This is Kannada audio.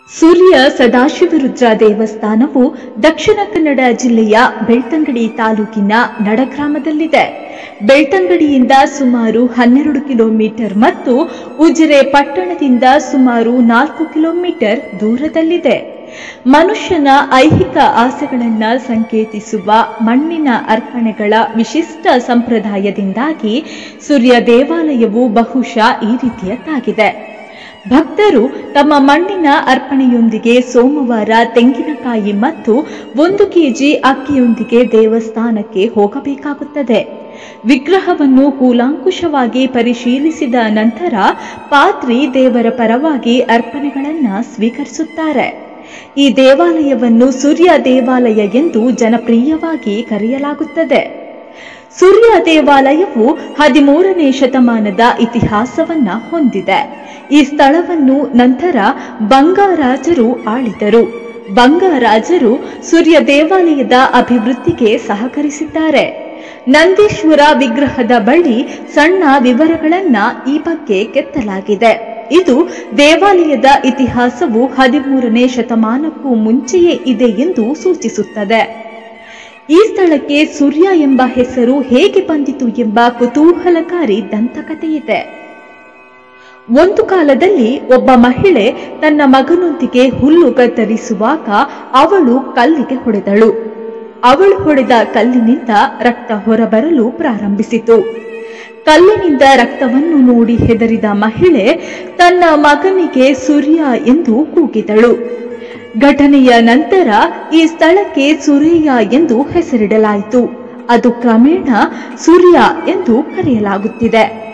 ಸೂರ್ಯ ಸದಾಶಿವರುದ್ರ ದೇವಸ್ಥಾನವು ದಕ್ಷಿಣ ಕನ್ನಡ ಜಿಲ್ಲೆಯ ಬೆಳ್ತಂಗಡಿ ತಾಲೂಕಿನ ನಡಗ್ರಾಮದಲ್ಲಿದೆ ಬೆಳ್ತಂಗಡಿಯಿಂದ ಸುಮಾರು ಹನ್ನೆರಡು ಕಿಲೋಮೀಟರ್ ಮತ್ತು ಉಜಿರೆ ಪಟ್ಟಣದಿಂದ ಸುಮಾರು ನಾಲ್ಕು ಕಿಲೋಮೀಟರ್ ದೂರದಲ್ಲಿದೆ ಮನುಷ್ಯನ ಐಹಿಕ ಆಸೆಗಳನ್ನ ಸಂಕೇತಿಸುವ ಮಣ್ಣಿನ ಅರ್ಪಣೆಗಳ ವಿಶಿಷ್ಟ ಸಂಪ್ರದಾಯದಿಂದಾಗಿ ಸೂರ್ಯ ದೇವಾಲಯವು ಬಹುಶಃ ಈ ರೀತಿಯದ್ದಾಗಿದೆ ಭಕ್ತರು ತಮ್ಮ ಮಣ್ಣಿನ ಅರ್ಪಣೆಯೊಂದಿಗೆ ಸೋಮವಾರ ತೆಂಗಿನಕಾಯಿ ಮತ್ತು ಒಂದು ಕೆಜಿ ಅಕ್ಕಿಯೊಂದಿಗೆ ದೇವಸ್ಥಾನಕ್ಕೆ ಹೋಗಬೇಕಾಗುತ್ತದೆ ವಿಗ್ರಹವನ್ನು ಕೂಲಾಂಕುಷವಾಗಿ ಪರಿಶೀಲಿಸಿದ ನಂತರ ಪಾತ್ರಿ ದೇವರ ಪರವಾಗಿ ಅರ್ಪಣೆಗಳನ್ನು ಸ್ವೀಕರಿಸುತ್ತಾರೆ ಈ ದೇವಾಲಯವನ್ನು ಸೂರ್ಯ ದೇವಾಲಯ ಎಂದು ಜನಪ್ರಿಯವಾಗಿ ಕರೆಯಲಾಗುತ್ತದೆ ಸೂರ್ಯ ದೇವಾಲಯವು ಹದಿಮೂರನೇ ಶತಮಾನದ ಇತಿಹಾಸವನ್ನ ಹೊಂದಿದೆ ಈ ಸ್ಥಳವನ್ನು ನಂತರ ಬಂಗಾರಾಜರು ಆಳಿದರು ಬಂಗಾರಾಜರು ಸೂರ್ಯ ದೇವಾಲಯದ ಅಭಿವೃದ್ಧಿಗೆ ಸಹಕರಿಸಿದ್ದಾರೆ ನಂದೀಶ್ವರ ವಿಗ್ರಹದ ಬಳಿ ಸಣ್ಣ ವಿವರಗಳನ್ನ ಈ ಬಗ್ಗೆ ಕೆತ್ತಲಾಗಿದೆ ಇದು ದೇವಾಲಯದ ಇತಿಹಾಸವು ಹದಿಮೂರನೇ ಶತಮಾನಕ್ಕೂ ಮುಂಚೆಯೇ ಇದೆ ಎಂದು ಸೂಚಿಸುತ್ತದೆ ಈ ಸ್ಥಳಕ್ಕೆ ಸೂರ್ಯ ಎಂಬ ಹೆಸರು ಹೇಗೆ ಬಂದಿತು ಎಂಬ ಕುತೂಹಲಕಾರಿ ದಂತಕಥೆಯಿದೆ ಒಂದು ಕಾಲದಲ್ಲಿ ಒಬ್ಬ ಮಹಿಳೆ ತನ್ನ ಮಗನೊಂದಿಗೆ ಹುಲ್ಲು ಕತ್ತರಿಸುವಾಗ ಅವಳು ಕಲ್ಲಿಗೆ ಹೊಡೆದಳು ಅವಳು ಹೊಡೆದ ಕಲ್ಲಿನಿಂದ ರಕ್ತ ಹೊರಬರಲು ಪ್ರಾರಂಭಿಸಿತು ಕಲ್ಲಿನಿಂದ ರಕ್ತವನ್ನು ನೋಡಿ ಹೆದರಿದ ಮಹಿಳೆ ತನ್ನ ಮಗನಿಗೆ ಸೂರ್ಯ ಎಂದು ಕೂಗಿದಳು ಘಟನೆಯ ನಂತರ ಈ ಸ್ಥಳಕ್ಕೆ ಸುರೇಯ ಎಂದು ಹೆಸರಿಡಲಾಯಿತು ಅದು ಕ್ರಮೇಣ ಸೂರ್ಯ ಎಂದು ಕರೆಯಲಾಗುತ್ತಿದೆ